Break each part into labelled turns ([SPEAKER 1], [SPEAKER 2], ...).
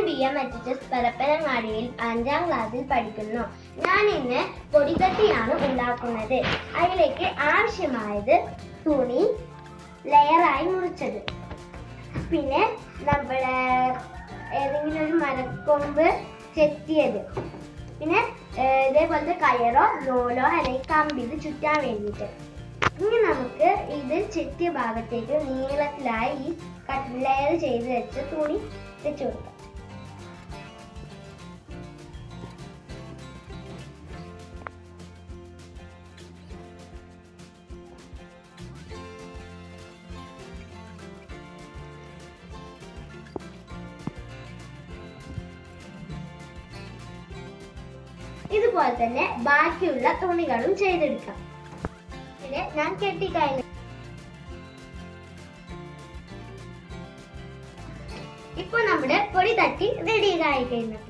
[SPEAKER 1] B M H S പരപ്പനങ്ങാടിയിൽ അഞ്ചാം ക്ലാസ്സിൽ പഠിക്കുന്നു ഞാൻ ഇന്ന് പൊടിക്കട്ടിയാണ് ഉണ്ടാക്കുന്നത് അതിലേക്ക് ആവശ്യമായത് തുണി ലെയറായി മുറിച്ചത് പിന്നെ നമ്മളെ ഏതെങ്കിലും ഒരു മരക്കൊമ്പ് ചെത്തിയത് പിന്നെ ഏർ, ഇതേപോലത്തെ കയറോ നൂലോ അല്ലെങ്കിൽ കമ്പിത് ചുറ്റാൻ വേണ്ടിയിട്ട് ഇനി നമുക്ക് ഇത് ചെത്തിയ ഭാഗത്തേക്ക് നീളത്തിലായി ഈ കട്ട് ലെയർ ചെയ്ത് വെച്ച തുണി വെച്ച് കൊടുക്കാം ഇതുപോലെ തന്നെ ബാക്കിയുള്ള തുണികളും ചെയ്തെടുക്കാം പിന്നെ ഞാൻ കെട്ടിക്കഴിഞ്ഞു ഇപ്പൊ നമ്മുടെ പൊടി തട്ടി റെഡി ആയി കഴിഞ്ഞിട്ടുണ്ട്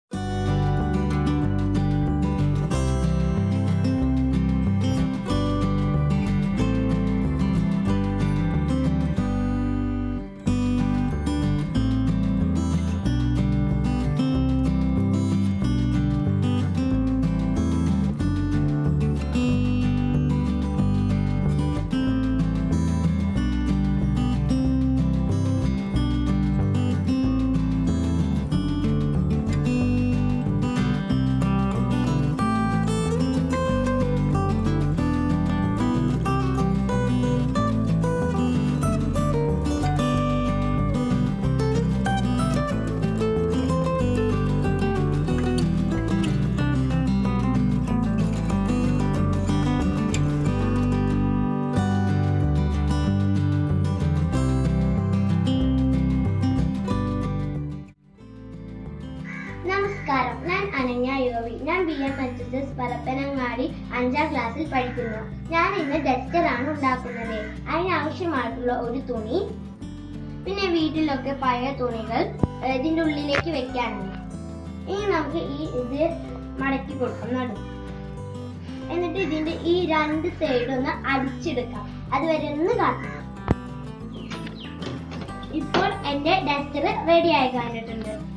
[SPEAKER 1] നമസ്കാരം ഞാൻ അനന്യ യോവി ഞാൻ B M H S S Parappanangadi അഞ്ചാം ക്ലാസ്സിൽ പഠിക്കുന്നു ഞാൻ ഇന്ന് ഡസ്റ്ററാണ് ഉണ്ടാക്കുന്നത് അതിനാവശ്യമായിട്ടുള്ള ഒരു തുണി പിന്നെ വീട്ടിലൊക്കെ പഴയ തുണികൾ ഏർ, ഇതിന്റെ ഉള്ളിലേക്ക് വെക്കാനുണ്ട് ഇനി നമുക്ക് ഈ ഇത് മടക്കി കൊടുക്കാം നടു എന്നിട്ട് ഇതിന്റെ ഈ രണ്ട് സൈഡ് ഒന്ന് അടിച്ചെടുക്കാം അതുവരെ ഒന്ന് കാക്കണം ഇപ്പോൾ എന്റെ ഡസ്റ്റർ റെഡി ആയി കഴിഞ്ഞിട്ടുണ്ട്